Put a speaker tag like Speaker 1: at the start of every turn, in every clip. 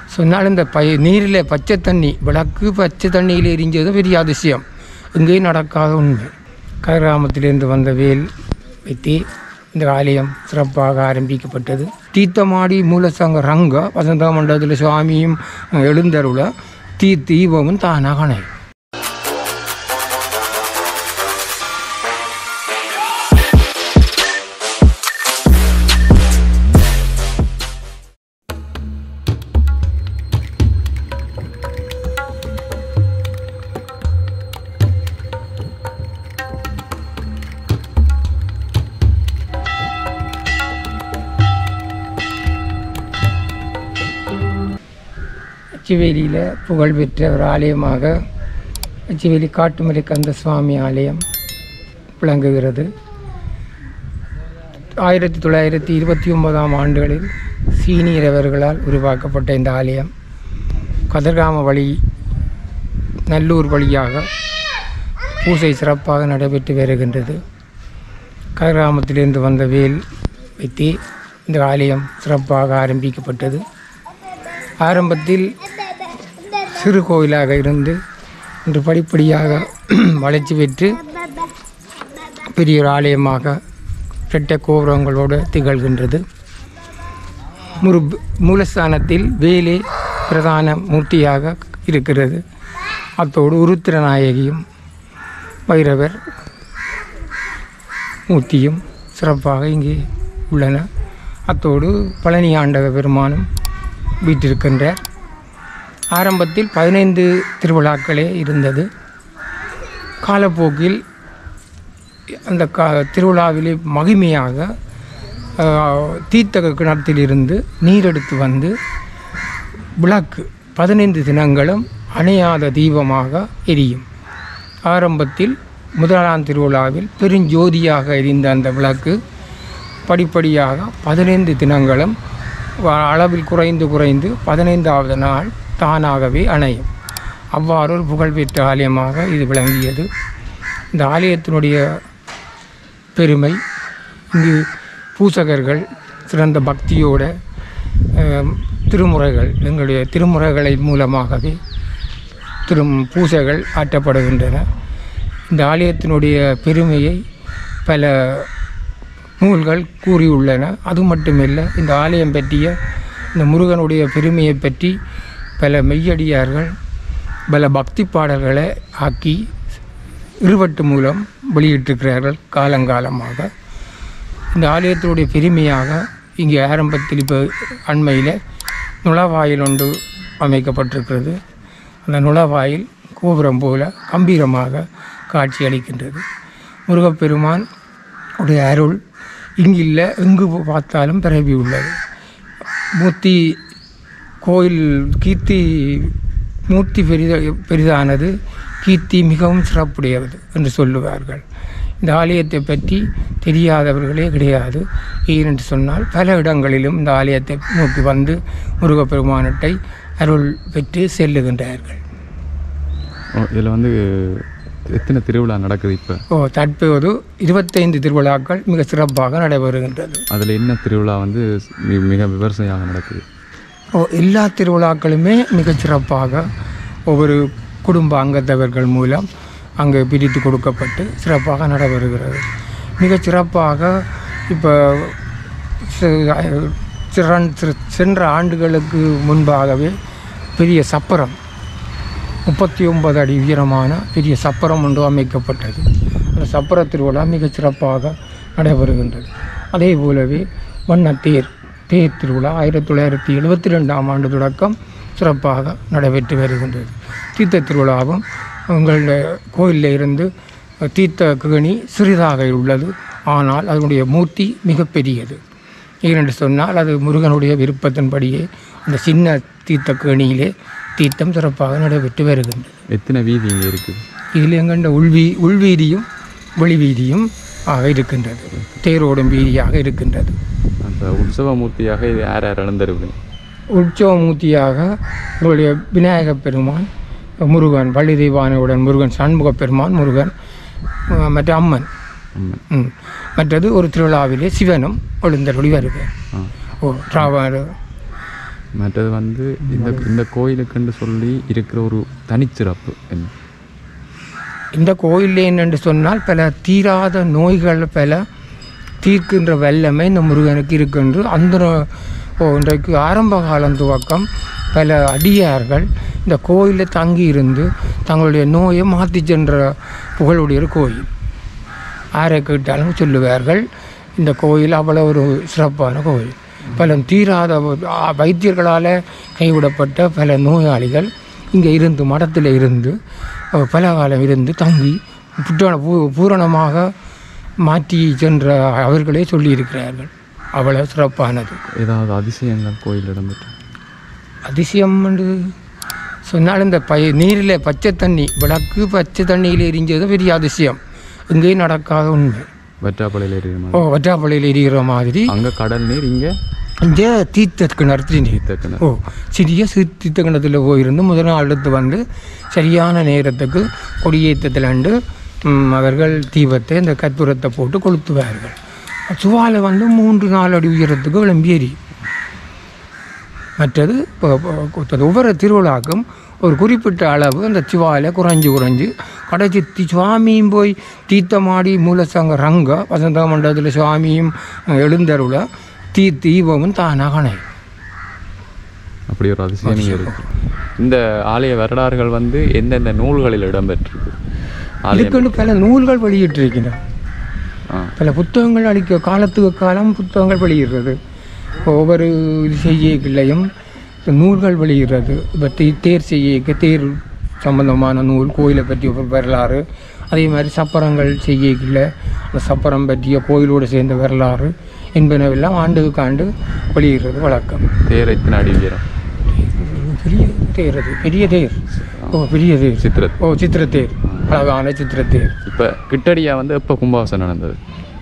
Speaker 1: சொன்னால் இந்த பை நீரில் பச்சை தண்ணி விளக்கு பச்சை தண்ணியில் எரிஞ்சது பெரிய அதிசயம் எங்கேயும் நடக்காத உண்மை கதிராமத்திலிருந்து வந்த வேல் வைத்து இந்த ஆலயம் சிறப்பாக ஆரம்பிக்கப்பட்டது தீர்த்தமாடி மூலசங்க ரங்க வசந்த மண்டபத்தில் சுவாமியும் எழுந்தருள தீ தீபமும் தானாக அணையும் அச்சுவேலியில் புகழ்பெற்ற ஒரு ஆலயமாக அச்சுவேலி காட்டுமலை கந்த சுவாமி ஆலயம் விளங்குகிறது ஆயிரத்தி தொள்ளாயிரத்தி இருபத்தி ஒன்பதாம் ஆண்டுகளில் சீனியரவர்களால் உருவாக்கப்பட்ட இந்த ஆலயம் கதிர்காம வழி நல்லூர் வழியாக பூசை சிறப்பாக நடைபெற்று வருகின்றது கதிர்காமத்திலிருந்து வந்த வேல் வைத்து இந்த ஆலயம் சிறப்பாக ஆரம்பிக்கப்பட்டது ஆரம்பத்தில் சிறு கோயிலாக இருந்து இன்று படிப்படியாக வளர்ச்சி பெற்று பெரிய ஒரு ஆலயமாக இரட்டை கோபுரங்களோடு திகழ்கின்றது முரு மூலஸ்தானத்தில் வேலே பிரதான மூர்த்தியாக இருக்கிறது அத்தோடு உருத்திரநாயகியும் பைரவர் மூர்த்தியும் சிறப்பாக இங்கே உள்ளன அத்தோடு பழனி ஆண்டவ பெருமானும் வீட்டிருக்கின்றார் ஆரம்பத்தில் பதினைந்து திருவிழாக்களே இருந்தது காலப்போக்கில் அந்த கா திருவிழாவிலே மகிமையாக ஆஹ், தீர்த்தக கிணத்திலிருந்து நீர் எடுத்து வந்து விளக்கு பதினைந்து தினங்களும் அணையாத தீபமாக எரியும் ஆரம்பத்தில் முதலாம் திருவிழாவில் பெருஞ்சோதியாக எரிந்த அந்த விளக்கு படிப்படியாக பதினைந்து தினங்களும் வ- அளவில் குறைந்து குறைந்து பதினைந்தாவது நாள் தானாகவே அணையும் அவ்வாறு ஒரு புகழ்பெற்ற ஆலயமாக இது விளங்கியது இந்த ஆலயத்தினுடைய பெருமை இங்கு பூசகர்கள் சிறந்த பக்தியோட அஹ், திருமுறைகள் எங்களுடைய திருமுறைகளை மூலமாகவே திரு பூசைகள் ஆற்றப்படுகின்றன இந்த ஆலயத்தினுடைய பெருமையை பல நூல்கள் கூறியுள்ளன அது மட்டுமல்ல இந்த ஆலயம் பற்றிய இந்த முருகனுடைய பெருமையை பற்றி பல மெய்யடியார்கள் பல பக்தி பாடல்களை ஆக்கி இருவட்டு மூலம் வெளியிட்டிருக்கிறார்கள் காலங்காலமாக இந்த ஆலயத்தினுடைய பெருமையாக இங்கே ஆரம்பத்தில் இப்போ அண்மையில் நுழவாயில் ஒன்று அமைக்கப்பட்டிருக்கிறது அந்த நுழவாயில் கோபுரம் போல கம்பீரமாக காட்சி அளிக்கின்றது முருகப்பெருமான் உடைய அருள் இங்கு இல்லை எங்கு பார்த்தாலும் பரவி உள்ளது மூர்த்தி கோயில் கீர்த்தி மூர்த்தி பெரித பெரிதானது கீர்த்தி மிகவும் சிறப்புடையது என்று சொல்லுவார்கள் இந்த ஆலயத்தை பற்றி தெரியாதவர்களே கிடையாது ஏனென்று சொன்னால் பல இடங்களிலும் இந்த ஆலயத்தை நோக்கி வந்து முருகப்பெருமானத்தை அருள் பெற்று செல்லுகின்றார்கள்
Speaker 2: இதில் வந்து எத்தனை திருவிழா நடக்குது இப்போ
Speaker 1: ஓ தற்போது இருபத்தைந்து திருவிழாக்கள் மிக சிறப்பாக நடைபெறுகின்றது
Speaker 2: அதில் என்ன திருவிழா வந்து மி- மிக விமர்சையாக நடக்குது
Speaker 1: ஓ எல்லா திருவிழாக்களுமே மிகச் சிறப்பாக ஒவ்வொரு குடும்ப அங்கத்தவர்கள் மூலம் அங்கே பிரித்து கொடுக்கப்பட்டு சிறப்பாக நடைபெறுகிறது மிகச் சிறப்பாக இப்போ சி- சிறன் சி- சென்ற ஆண்டுகளுக்கு முன்பாகவே பெரிய சப்பரம் முப்பத்தி ஒன்பது அடி உயரமான பெரிய சப்பரம் ஒன்று அமைக்கப்பட்டது அந்த சப்பர திருவிழா மிகச் சிறப்பாக நடைபெறுகின்றது அதே போலவே வண்ணத்தேர் தேர் திருவிழா ஆயிரத்தி தொள்ளாயிரத்தி எழுபத்தி ரெண்டாம் ஆண்டு தொடக்கம் சிறப்பாக நடைபெற்று வருகின்றது தீர்த்த திருவிழாவும் உங்களுடைய கோயிலில் இருந்து தீர்த்த கேணி சிறிதாக உள்ளது ஆனால் அதனுடைய மூர்த்தி மிகப்பெரியது ஏனென்று சொன்னால் அது முருகனுடைய விருப்பத்தின்படியே அந்த சின்ன தீர்த்த கேணியிலே தீர்த்தம் சிறப்பாக நடைபெற்று வருகின்றது
Speaker 2: எத்தனை வீதி இங்கே இருக்குது
Speaker 1: இதில் எங்கண்ட உள்வீ உள்வீதியும் வெளிவீதியும் ஆக இருக்கின்றது தேரோடும் வீதியாக இருக்கின்றது
Speaker 2: அந்த உற்சவ மூர்த்தியாக இது யார் யார் எழுந்தருவு
Speaker 1: உற்சவமூர்த்தியாக உங்களுடைய விநாயகப் பெருமான் முருகன் வள்ளி தெய்வானையுடன் முருகன் சண்முகப் பெருமான் முருகன் அஹ், மற்ற அம்மன்
Speaker 2: ஆமாம்
Speaker 1: ம். மற்றது ஒரு திருவிழாவிலே சிவனும் எழுந்தருளி வருக
Speaker 2: ஆ
Speaker 1: ஓ ராவ
Speaker 2: மற்றது வந்து இந்த இந்த கோயிலுக்குன்னு சொல்லி இருக்கிற ஒரு தனிச்சிறப்பு என்ன
Speaker 1: இந்த கோயிலில் என்னென்று சொன்னால் பல தீராத நோய்கள் பல தீர்க்கின்ற வல்லமை இந்த முருகனுக்கு இருக்கின்று அந்த நோ- ஓ, இன்றைக்கு ஆரம்ப காலம் துவக்கம் பல அடியார்கள் இந்த கோயிலில் தங்கி இருந்து தங்களுடைய நோயை மாற்றி சென்ற புகழுடைய ஒரு கோயில் யாரை கேட்டாலும் சொல்லுவார்கள் இந்த கோயில் அவ்வளோ ஒரு சிறப்பான கோயில் பல தீராத ஒரு- ஆ, வைத்தியர்களால் கைவிடப்பட்ட பல நோயாளிகள் இங்கே இருந்து மடத்தில் இருந்து அஹ், பல காலம் இருந்து தங்கி புற்ற பூ- பூரணமாக மாற்றி சென்ற அவர்களே சொல்லியிருக்கிறார்கள் அவ்வளோ சிறப்பானது
Speaker 2: ஏதாவது அதிசயங்கள் கோயில் இடம்பெற்று
Speaker 1: அதிசயம் என்று சொன்னால் இந்த பய நீரில் பச்சை தண்ணி விளக்கு பச்சை தண்ணியில் எரிஞ்சது பெரிய அதிசயம் இங்கேயும் நடக்காத உண்மை
Speaker 2: வெற்றாப்பளையில் இருக்கிற
Speaker 1: ஓ
Speaker 2: மாதிரி
Speaker 1: வற்றாப்பள்ளியில் எரிகிற மாதிரி
Speaker 2: அங்கே கடல் நீர் இங்கே
Speaker 1: இங்கே தீர்த்த கிணறு நீர்
Speaker 2: தீர்த்த
Speaker 1: ஓ சிறிய சி- தீர்த்த கிணத்துல போயிருந்து முதல் நாள் எடுத்து வந்து சரியான நேரத்துக்கு கொடியேற்றத்திலண்டு ம், அவர்கள் தீபத்தை இந்த கற்பூரத்தை போட்டு கொளுத்துவார்கள் சுவாலை வந்து மூன்று நாலு அடி உயரத்துக்கு விளம்பி எரியும் மற்றது இப்போ இப்போ ஒவ்வொரு திருவிழாக்கும் ஒரு குறிப்பிட்ட அளவு அந்த சிவாலை குறைஞ்சு குறைஞ்சு கடைசி தி- சுவாமியும் போய் தீர்த்தமாடி மூலசங்க ரங்க வசந்த மண்டபத்தில் சுவாமியும் எழுந்தருள தீ தீபமும் தானாக அணையும்
Speaker 2: அப்படி ஒரு அதிசயம் இங்கே இருக்கு இந்த ஆலய வரலாறுகள் வந்து எந்தெந்த நூல்களில் இடம்பெற்றிருக்கு ஆலயம்
Speaker 1: இதுக்குன்னு பல நூல்கள் வெளியிட்டிருக்கின்றன
Speaker 2: ஆ
Speaker 1: பல புத்தகங்கள் அளிக்க காலத்துக்கு காலம் புத்தகங்கள் வெளியிடுறது ஒவ்வொரு இது செய்யலையும் நூல்கள் வெளியிடுறது இப்போ தே தேர் செய்ய தேர் சம்பந்தமான நூல் கோயிலை பற்றிய ஒரு வரலாறு அதே மாதிரி சப்பரங்கள் செய்யல அந்த சப்பரம் பற்றிய கோயிலோடு சேர்ந்த வரலாறு என்பனவெல்லாம் ஆண்டுக்கு ஆண்டு வெளியிடுறது வழக்கம்
Speaker 2: தேர் எத்தனை அடி உயரம்
Speaker 1: பெரிய தேர் அது பெரிய தேர் ஓ பெரிய தேர்
Speaker 2: சித்திர
Speaker 1: ஓ சித்திரத்தேர் அழகான சித்திரத்தேர்
Speaker 2: இப்போ கிட்டடியா வந்து எப்போ கும்பாபிஷேகம் நடந்தது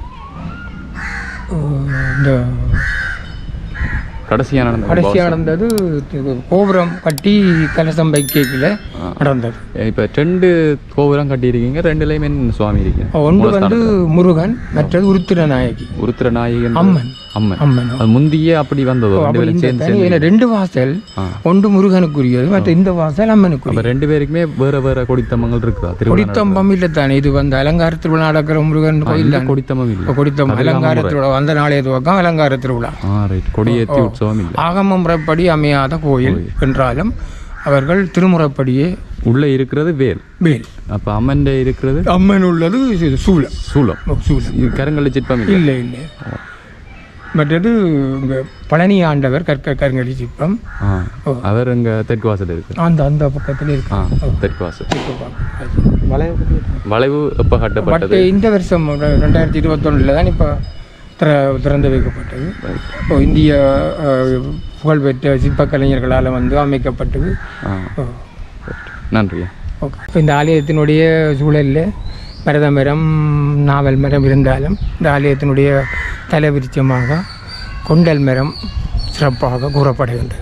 Speaker 1: ஓ, இந்த
Speaker 2: கடைசியாக நடந்த
Speaker 1: கடைசியாக நடந்தது இது கோபுரம் கட்டி கலசம் வைக்கல நடந்தது
Speaker 2: இப்போ ரெண்டு கோபுரம் கட்டியிருக்கீங்க ரெண்டுலேயுமே என்ன சுவாமி இருக்கீங்க
Speaker 1: ஒன்று வந்து முருகன் மற்றது உருத்திர நாயகி
Speaker 2: உருத்திர நாயகன்
Speaker 1: அம்மன்
Speaker 2: அம்மன்
Speaker 1: அம்மன்
Speaker 2: அது முந்தியே அப்படி வந்ததோ ரெண்டு
Speaker 1: அப்படி
Speaker 2: பேரும்
Speaker 1: இந்த
Speaker 2: சேர்ந்து
Speaker 1: தனி- இதுல ரெண்டு வாசல்
Speaker 2: ஆ.
Speaker 1: ஒன்று முருகனுக்குரியது மற்ற இந்த வாசல் அம்மனுக்குரியது
Speaker 2: அப்போ ரெண்டு பேருக்குமே வேற வேற கொடித்தம்மங்கள் இருக்குதா திருவிழா
Speaker 1: கொடித்தம்பம் இல்லை தானே இது வந்து அலங்கார திருவிழா நடக்கிற முருகன் கோயில் தான்
Speaker 2: கொடித்தம்மம் இல்லை
Speaker 1: கொடித்தம்பம் அலங்கார திருவிழா அந்த நாளைய துவக்கம் அலங்கார திருவிழா
Speaker 2: ஆ ரைட் கொடியேற்றி உற்சவம் இல்லை
Speaker 1: ஆகம முறைப்படி அமையாத கோயில் என்றாலும் அவர்கள் திருமுறைப்படியே
Speaker 2: உள்ளே இருக்கிறது வேல்
Speaker 1: வேல்
Speaker 2: அப்போ அம்மன் இருக்கிறது
Speaker 1: அம்மன் உள்ளது இது சூலம்
Speaker 2: சூலம்
Speaker 1: ஓ, சூலம்
Speaker 2: இது கருங்கல் சிற்பம் இல்லை
Speaker 1: இல்லை இல்லை மற்றது இங்கே பழனி ஆண்டவர் கற்க கருங்கலி சிற்பம்
Speaker 2: ஆ அவர் இங்கே தெற்கு வாசல் இருக்கு
Speaker 1: அந்த அந்த பக்கத்தில் இருக்கு
Speaker 2: ஆ தெற்கு வாசல்
Speaker 1: வளைவு
Speaker 2: வளைவு எப்போ கட்டப்பட்டது
Speaker 1: பட் இந்த வருஷம் ரெ- ரெண்டாயிரத்தி இருபத்தொன்னில் தான் இப்போ திற திறந்து வைக்கப்பட்டது இப்போ இந்திய அஹ், புகழ்பெற்ற சிற்பக்கலைஞர்களால் வந்து அமைக்கப்பட்டது
Speaker 2: ஆ
Speaker 1: ஓ,
Speaker 2: நன்றியா
Speaker 1: ஓகே இப்போ இந்த ஆலயத்தினுடைய சூழலில் மரத மரம் நாவல் மரம் இருந்தாலும் இந்த ஆலயத்தினுடைய தலைவிருச்சமாக கொண்டல் மரம் சிறப்பாக கூறப்படுகின்றது